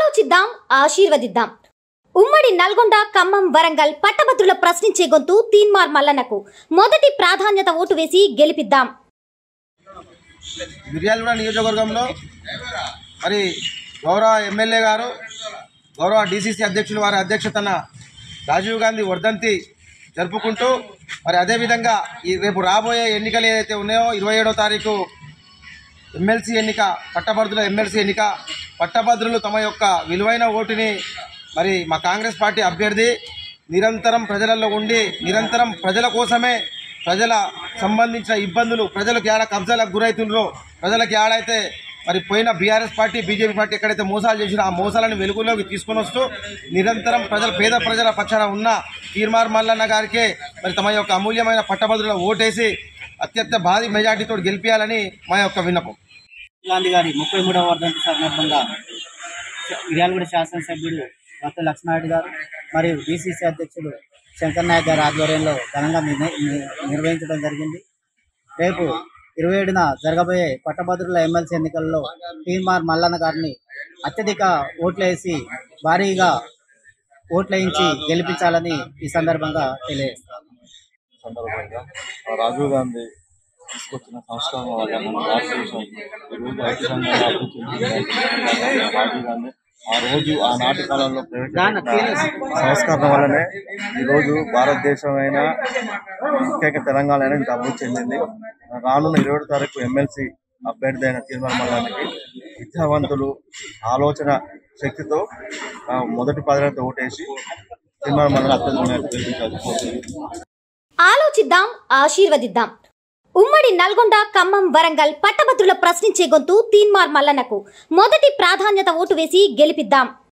ఆలోచిద్దాం ఆశీర్వదిద్దాం ఉమ్మడి నల్గొండ ఖమ్మం వరంగల్ పట్టభద్రుల ప్రశ్నించే గొంతు తీన్మార్ మల్లన్నకు మొదటి ప్రాధాన్యత ఓటు వేసి గెలిపిద్దాం మిర్యాలగూడ నియోజకవర్గంలో మరి గౌరవ ఎమ్మెల్యే గారు గౌరవ డీసీసీ అధ్యక్షులు వారి అధ్యక్షతన రాజీవ్ గాంధీ వర్ధంతి జరుపుకుంటూ మరి అదేవిధంగా ఈ రేపు రాబోయే ఎన్నికలు ఏదైతే ఉన్నాయో ఇరవై ఏడో తారీఖు ఎమ్మెల్సీ ఎన్నిక పట్టభద్రుల ఎమ్మెల్సీ ఎన్నిక పట్టభద్రులు తమ యొక్క విలువైన ఓటుని మరి మా కాంగ్రెస్ పార్టీ అభ్యర్థి నిరంతరం ప్రజలలో ఉండి నిరంతరం ప్రజల కోసమే ప్రజల సంబంధించిన ఇబ్బందులు ప్రజలకు ఏడ కబ్జాలకు గురవుతుండ్రో ప్రజలకు ఏడైతే మరి పోయిన బీఆర్ఎస్ పార్టీ బీజేపీ పార్టీ ఎక్కడైతే మోసాలు చేసినా ఆ మోసాలను వెలుగులోకి తీసుకొని వస్తూ నిరంతరం ప్రజల పేద ప్రజల పక్షాన ఉన్న తీర్మార్ మల్లన్న గారికే మరి తమ యొక్క అమూల్యమైన పట్టభద్రుల ఓటేసి అత్యంత భారీ మెజార్టీతో గెలిపించాలని మా యొక్క విన్నపం గాంధీ గారి ముప్పై మూడవ వర్ధంతి సందర్భంగా మిర్యాలగూడ శాసనసభ్యుడు డాక్టర్ లక్ష్మారెడ్డి గారు మరియు బీసీసీ అధ్యక్షుడు శంకర్ నాయక్ గారి ఆధ్వర్యంలో ఘనంగా నిర్ణ- ని- నిర్వహించడం జరిగింది రేపు ఇరవై ఏడున జరగబోయే పట్టభద్రుల ఎమ్మెల్సీ ఎన్నికల్లో టీమార్ మల్లన్న గారిని అత్యధిక ఓట్లేసి భారీగా ఓట్లేయించి గెలిపించాలని ఈ సందర్భంగా తెలియజేస్తాను సందర్భంగా ఆ రాజీవ్ గాంధీ తీసుకొచ్చిన సంస్కరణ వల్ల మన భారతదేశం ఈరోజు ఐటీ రంగంలో అభివృద్ధి చెందింది రాజీవ్ గాంధీ ఆ రోజు ఆనాటి కాలంలో ప్రవేశపెట్టిన సంస్కరణ వల్లనే ఈరోజు భారతదేశమైన ముఖ్యంగా తెలంగాణ అయినా ఇంత అభివృద్ధి చెందింది రానున్న ఇరవై తారీఖు ఎమ్మెల్సీ అభ్యర్థి అయిన తీర్మాన మండలానికి విద్యావంతులు ఆలోచన శక్తితో ఆ, మొదటి పదవితో ఓటేసి తీర్మాన మండలం అత్యధిక గెలిపించాల్సి ఆలోచిద్దాం ఆశీర్వదిద్దాం ఉమ్మడి నల్గొండ ఖమ్మం వరంగల్ పట్టభద్రుల ప్రశ్నించే గొంతు తీన్మార్ మల్లన్నకు మొదటి ప్రాధాన్యత ఓటు వేసి గెలిపిద్దాం